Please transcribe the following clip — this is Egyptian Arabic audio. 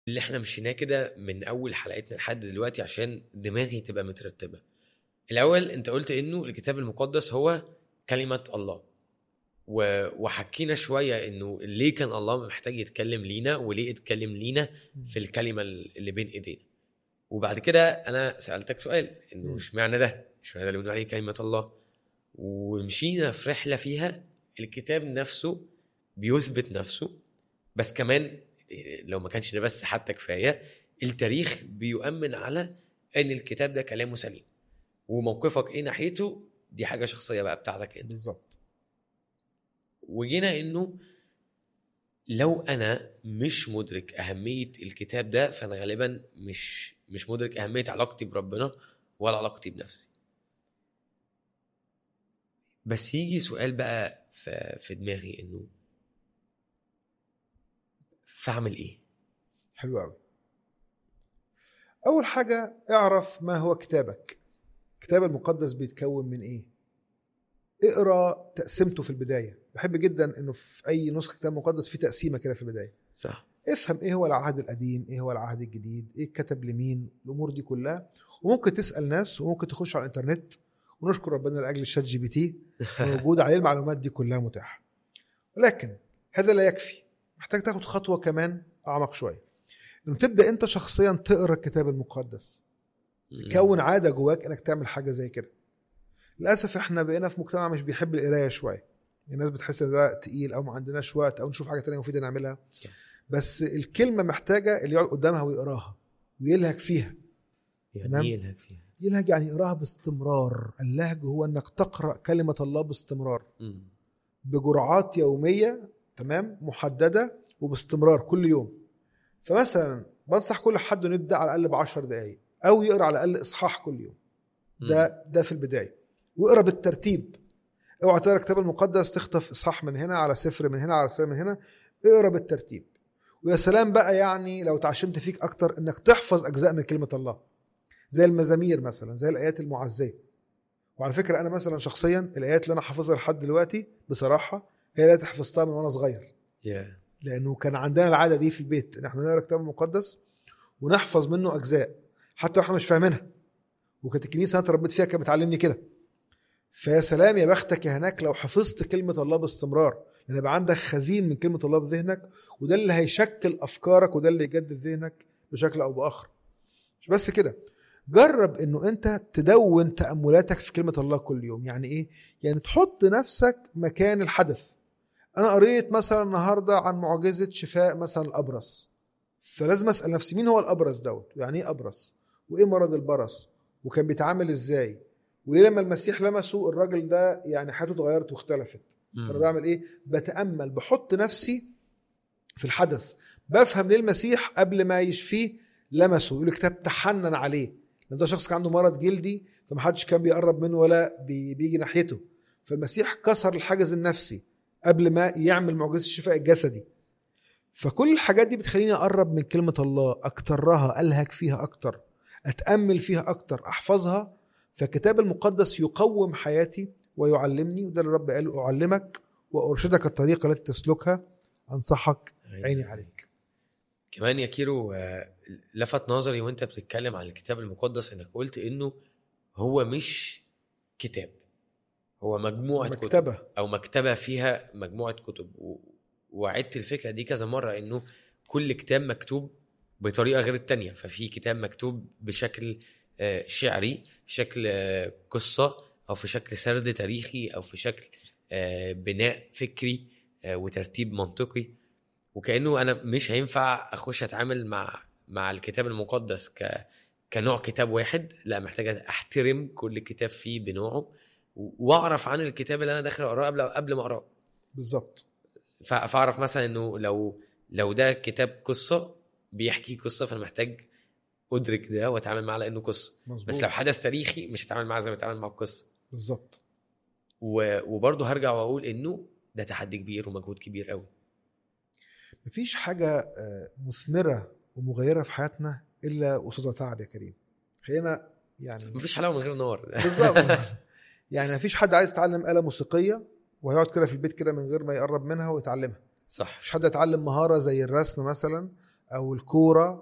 اللي احنا مشيناه كده من اول حلقتنا لحد دلوقتي عشان دماغي تبقى مترتبه الاول انت قلت انه الكتاب المقدس هو كلمه الله و- وحكينا شويه انه ليه كان الله محتاج يتكلم لينا وليه اتكلم لينا في الكلمه اللي بين ايدينا وبعد كده انا سالتك سؤال انه مم. اشمعنى ده اشمعنى ده اللي بنقول عليه كلمه الله ومشينا في رحله فيها الكتاب نفسه بيثبت نفسه بس كمان لو ما كانش ده بس حتى كفايه التاريخ بيؤمن على ان الكتاب ده كلامه سليم وموقفك ايه ناحيته دي حاجه شخصيه بقى بتاعتك انت بالظبط وجينا انه لو انا مش مدرك اهميه الكتاب ده فانا غالبا مش مش مدرك اهميه علاقتي بربنا ولا علاقتي بنفسي بس يجي سؤال بقى في, في دماغي انه فاعمل ايه حلو قوي اول حاجه اعرف ما هو كتابك الكتاب المقدس بيتكون من ايه اقرا تقسيمته في البدايه بحب جدا انه في اي نسخه كتاب مقدس في تقسيمه كده في البدايه صح افهم ايه هو العهد القديم ايه هو العهد الجديد ايه اتكتب لمين الامور دي كلها وممكن تسال ناس وممكن تخش على الانترنت ونشكر ربنا لاجل الشات جي بي تي موجود عليه المعلومات دي كلها متاحه ولكن هذا لا يكفي محتاج تاخد خطوه كمان اعمق شويه انه تبدا انت شخصيا تقرا الكتاب المقدس كون عاده جواك انك تعمل حاجه زي كده للاسف احنا بقينا في مجتمع مش بيحب القرايه شويه الناس بتحس ان ده تقيل او ما عندناش وقت او نشوف حاجه تانية مفيده نعملها صح. بس الكلمه محتاجه اللي يقعد قدامها ويقراها ويلهج فيها تمام. يعني ايه الهك فيها يلهج يعني يقراها باستمرار اللهج هو انك تقرا كلمه الله باستمرار مم. بجرعات يوميه تمام محدده وباستمرار كل يوم فمثلا بنصح كل حد انه يبدا على الاقل ب 10 دقائق او يقرا على الاقل اصحاح كل يوم ده ده في البدايه واقرا بالترتيب اوعى تقرا الكتاب المقدس تخطف اصحاح من هنا على سفر من هنا على سفر من هنا اقرا بالترتيب ويا سلام بقى يعني لو تعشمت فيك اكتر انك تحفظ اجزاء من كلمه الله زي المزامير مثلا زي الايات المعزيه وعلى فكره انا مثلا شخصيا الايات اللي انا حافظها لحد دلوقتي بصراحه هي اللي حفظتها من وانا صغير يا لانه كان عندنا العاده دي في البيت ان احنا نقرا الكتاب المقدس ونحفظ منه اجزاء حتى واحنا مش فاهمينها وكانت الكنيسه انا اتربيت فيها كانت بتعلمني كده فيا سلام يا بختك يا هناك لو حفظت كلمه الله باستمرار لان يبقى عندك خزين من كلمه الله في ذهنك وده اللي هيشكل افكارك وده اللي يجدد ذهنك بشكل او باخر مش بس كده جرب انه انت تدون تاملاتك في كلمه الله كل يوم يعني ايه يعني تحط نفسك مكان الحدث انا قريت مثلا النهارده عن معجزه شفاء مثلا الابرص فلازم اسال نفسي مين هو الابرص دوت يعني ايه ابرص وايه مرض البرص وكان بيتعامل ازاي وليه لما المسيح لمسه الراجل ده يعني حياته اتغيرت واختلفت فانا بعمل ايه بتامل بحط نفسي في الحدث بفهم ليه المسيح قبل ما يشفيه لمسه يقول الكتاب تحنن عليه لان ده شخص كان عنده مرض جلدي فمحدش كان بيقرب منه ولا بي- بيجي ناحيته فالمسيح كسر الحاجز النفسي قبل ما يعمل معجزه الشفاء الجسدي فكل الحاجات دي بتخليني اقرب من كلمه الله اكترها الهك فيها اكتر اتامل فيها اكتر احفظها فالكتاب المقدس يقوم حياتي ويعلمني وده اللي الرب قال اعلمك وارشدك الطريقه التي تسلكها انصحك عيني عليك كمان يا كيرو آه، لفت نظري وانت بتتكلم عن الكتاب المقدس انك قلت انه هو مش كتاب هو مجموعه كتب مكتبه او مكتبه فيها مجموعه كتب و... وعدت الفكره دي كذا مره انه كل كتاب مكتوب بطريقه غير التانية ففي كتاب مكتوب بشكل آه، شعري في شكل آه، قصه او في شكل سرد تاريخي او في شكل آه، بناء فكري آه، وترتيب منطقي وكانه انا مش هينفع اخش اتعامل مع مع الكتاب المقدس ك كنوع كتاب واحد لا محتاج احترم كل كتاب فيه بنوعه و- واعرف عن الكتاب اللي انا داخل اقراه قبل قبل ما اقراه بالظبط ف- فاعرف مثلا انه لو لو ده كتاب قصه بيحكي قصه فانا محتاج ادرك ده واتعامل معاه لانه قصه مظبوط بس لو حدث تاريخي مش هتعامل معاه زي ما بتعامل مع القصه بالظبط و- وبرضه هرجع واقول انه ده تحدي كبير ومجهود كبير قوي مفيش حاجه آه، مثمره ومغيره في حياتنا الا قصادها تعب يا كريم خلينا يعني مفيش حلاوه من غير نار بالظبط يعني مفيش حد عايز يتعلم آلة موسيقية وهيقعد كده في البيت كده من غير ما يقرب منها ويتعلمها صح مفيش حد يتعلم مهارة زي الرسم مثلا او الكوره